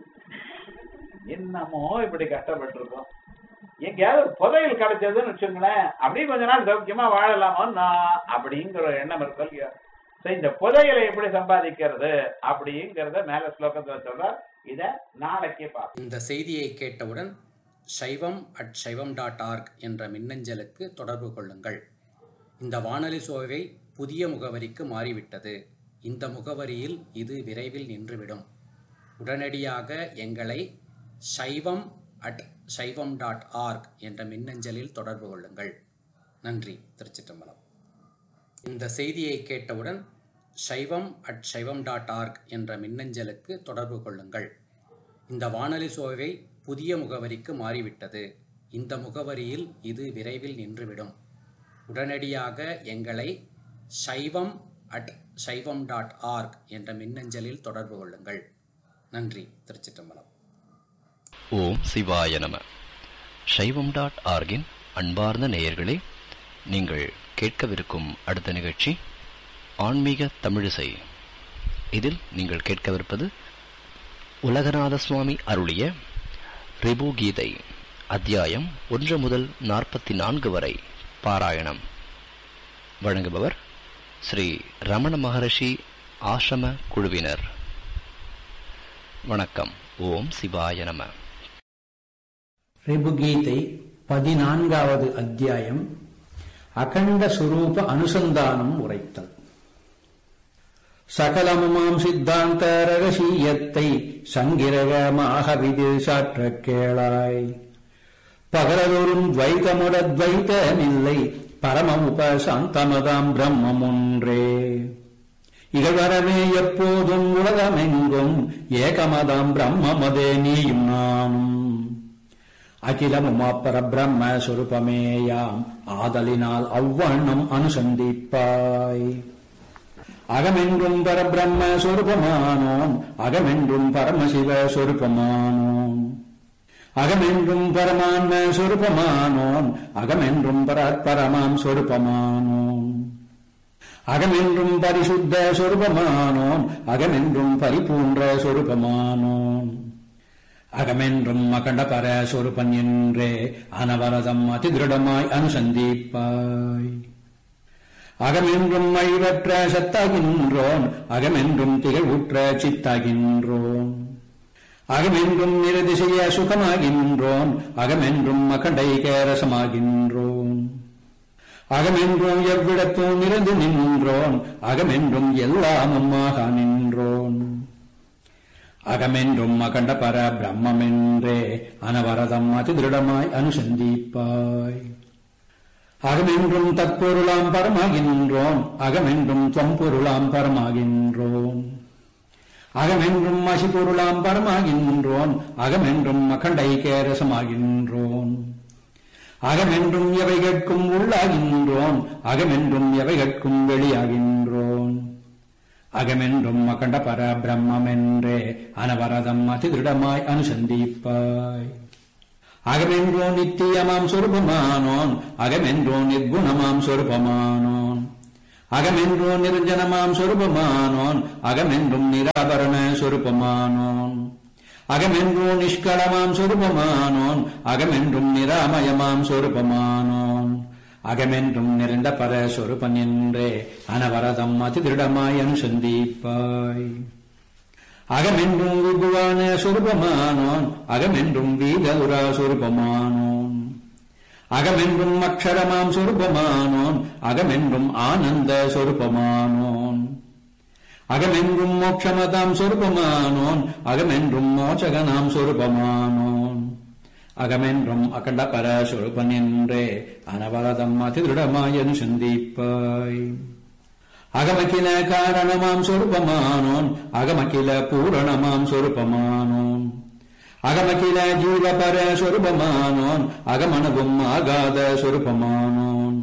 என்னமோ இப்படி கஷ்டப்பட்டு இருக்கோம் எங்கேயாவது ஒரு புதையல் கிடைச்சதுன்னு வச்சுங்களேன் அப்படியே கொஞ்ச நாள் சௌக்கியமா வாழலாமோ நான் அப்படிங்கிற ஒரு எண்ணம் இருக்கும் இல்லையா So, இந்த புதையலை எப்படி சம்பாதிக்கிறது அப்படிங்கறத மேல ஸ்லோகத்துல சொல்றார் இத நாளைக்கே பார்ப்போம் இந்த செய்தியை கேட்டவுடன் சைவம் அட் சைவம் டாட் ஆர்க் என்ற மின்னஞ்சலுக்கு தொடர்பு கொள்ளுங்கள் இந்த வானொலி சோவை புதிய முகவரிக்கு மாறிவிட்டது இந்த முகவரியில் இது விரைவில் நின்றுவிடும் உடனடியாக எங்களை சைவம் அட் சைவம் டாட் ஆர்க் என்ற மின்னஞ்சலில் தொடர்பு கொள்ளுங்கள் நன்றி திருச்சிற்றம்பலம் இந்த செய்தியை கேட்டவுடன் சைவம் அட் சைவம் டாட் ஆர்க் என்ற மின்னஞ்சலுக்கு தொடர்பு கொள்ளுங்கள் இந்த வானொலி சோவை புதிய முகவரிக்கு மாறிவிட்டது இந்த முகவரியில் இது விரைவில் நின்றுவிடும் உடனடியாக எங்களை சைவம் அட் சைவம் டாட் ஆர்க் என்ற மின்னஞ்சலில் தொடர்பு கொள்ளுங்கள் நன்றி திருச்சிற்றம்பலம் ஓம் சிவாய நம சைவம் டாட் ஆர்கின் அன்பார்ந்த நேயர்களே நீங்கள் கேட்கவிருக்கும் அடுத்த நிகழ்ச்சி ஆன்மீக தமிழிசை இதில் நீங்கள் கேட்கவிருப்பது உலகநாத சுவாமி அருளிய ரிபு கீதை அத்தியாயம் ஒன்று முதல் நாற்பத்தி நான்கு வரை பாராயணம் வழங்குபவர் ஸ்ரீ ரமண மகரிஷி ஆசிரம குழுவினர் வணக்கம் ஓம் சிவாய நம ரிபுகீதை பதினான்காவது அத்தியாயம் அகண்ட சுரூப அனுசந்தானம் உரைத்தல் சகலமுமாம் சித்தாந்த ரகசியத்தை சங்கிரகமாக விது சாற்றக் கேளாய் பகலதோறும் துவைதமுடத்வைதமில்லை பரமமுபசாந்தமதாம் பிரம்மம் ஒன்றே இகழ்வரவே எப்போதும் உலகமெங்கும் ஏகமதாம் பிரம்மமதே நீயும் நானும் அகிலமுமாப்பர பிரம்ம சொருபமேயாம் ஆதலினால் அவ்வண்ணம் அனுசந்திப்பாய் அகமென்றும் பரபிரம்ம சொருபமானோம் அகமென்றும் பரமசிவ சொருபமானோம் அகமென்றும் பரமான்ம சொருபமானோம் அகமென்றும் பரத்பரமாம் சொருபமானோம் அகமென்றும் பரிசுத்த சொருபமானோம் அகமென்றும் பரிபூன்ற சொருபமானோம் அகமென்றும் அகண்டபர சொருபன் என்றே அனவரதம் அதிதிருடமாய் அனுசந்திப்பாய் அகமென்றும் அழிவற்ற சத்தாகின்றோன் அகமென்றும் திகழ்வுற்ற சித்தாகின்றோன் அகமென்றும் நிரதிசைய சுகமாகின்றோம் அகமென்றும் அகண்டைக ரசமாகின்றோம் அகமென்றும் எவ்விடத்தும் நிறந்து நின்றோன் அகமென்றும் எல்லாமும் ஆக நின்றோன் அகமென்றும் அகண்ட பர பிரம்மென்றே அனவரதம் அதிதிருடமாய் அனுசந்திப்பாய் அகமென்றும் தற்பொருளாம் பரமாகின்றோம் அகமென்றும் தொம்பொருளாம் பரமாகின்றோம் அகமென்றும் அசிபொருளாம் பரமாகின்றோம் அகமென்றும் அகண்டைக்கே ரசமாகின்றோம் அகமென்றும் எவை கேட்கும் உள்ளாகின்றோம் அகமென்றும் எவை கேட்கும் வெளியாகின்றோம் அகமென்றும் அகண்ட பர பிரம்மென்றே அனவரதம் அதிதிருடமாய் அனுசந்திப்பாய் அகமென்றோ நித்தியமாம் சொருபமானோன் அகமென்றோ நிர்குணமாம் சொருபமானோன் அகமென்றோ நிரஞ்சனமாம் சொருபமானோன் அகமென்றும் நிராபரண சொருபமானோன் அகமென்றோ நிஷ்களமாம் சொருபமானோன் அகமென்றும் நிராமயமாம் சொருபமானோன் அகமென்றும் நிறைந்த பர சொருபன் என்றே அனவரதம் அதிதிருடமாய் அனுசந்திப்பாய் அகமென்றும் விபுவான சொருபமானோன் அகமென்றும் வீததுரா சொருபமானோன் அகமென்றும் அக்ஷரமாம் சொருபமானோன் அகமென்றும் ஆனந்த சொருபமானோன் அகமென்றும் மோட்சமதாம் சொருபமானோன் அகமென்றும் மோச்சகனாம் சொருபமானோன் அகமென்றும் அகண்ட பர சொருபன் என்றே அனவரதம் அதிதிருடமாயனு சந்திப்பாய் அகமகில காரணமாம் சொருபமானோன் அகமகில பூரணமாம் சொருபமானோன் அகமகில ஜீவபர சொருபமானோன் அகமனவும் ஆகாத சொருபமானோன்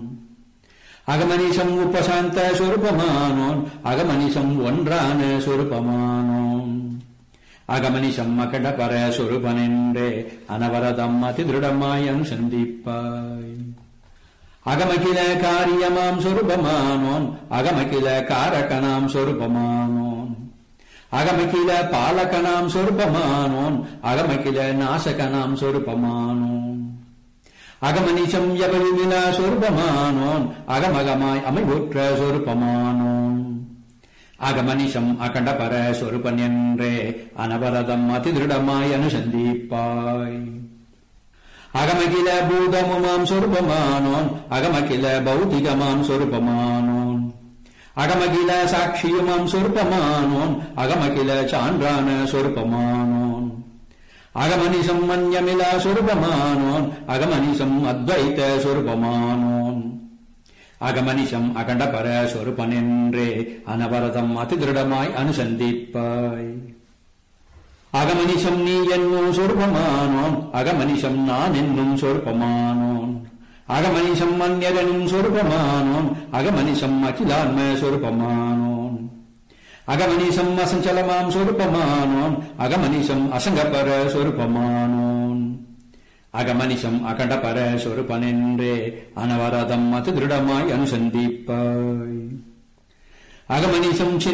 அகமனிஷம் உபசாந்த சொருபமானோன் அகமனிஷம் ஒன்றான சொருபமானோன் அகமனிஷம் அகடபர சொருபனென்றே அனவரதம் அதிதிருடமாய் அனுசந்திப்பாய் அகமகில காரியமாம் சொருபமானோன் அகமகில காரகனாம் சொருபமானோன் அகமகில பாலகனாம் சொருபமானோன் அகமகில நாசகனாம் சொருபமானோன் அகமனிஷம் எவருவினா சொருபமானோன் அகமகமாய் அமைவுற்ற சொருபமானோன் அகமனிஷம் அகண்டபர சொருபன் என்றே அனவரதம் அதிதிருடமாய் அனுசந்திப்பாய் அகமகில பூதமுமாம் சொருபமானோன் அகமகில பௌதிகமாம் சொருபமானோன் அகமகில சாட்சியுமாம் சொருபமானோன் அகமகில சான்றான சொருபமானோன் அகமனிஷம் மன்யமிலா சொருபமானோன் அகமனிஷம் அத்வைத சொருபமானோன் அகமனிஷம் அகண்டபர சொருபனென்றே அனவரதம் அதிதிருடமாய் அனுசந்திப்பாய் அகமனிஷம் நீ என்னும் சொருபமானோன் அகமனிஷம் நான் என்னும் சொருபமானோன் அகமனிஷம் மன்யரனும் சொருபமானோன் அகமனிஷம் அகிலான்ம சொருபமானோன் அகமனிஷம் அசஞ்சலமாம் சொருபமானோன் அகமனிஷம் அசங்கபர சொருபமானோன் அகமனிஷம் அகண்டபர சொருபனென்றே அனவரதம் அதிதிருடமாய் அனுசந்திப்பாய் அகமனிஷம்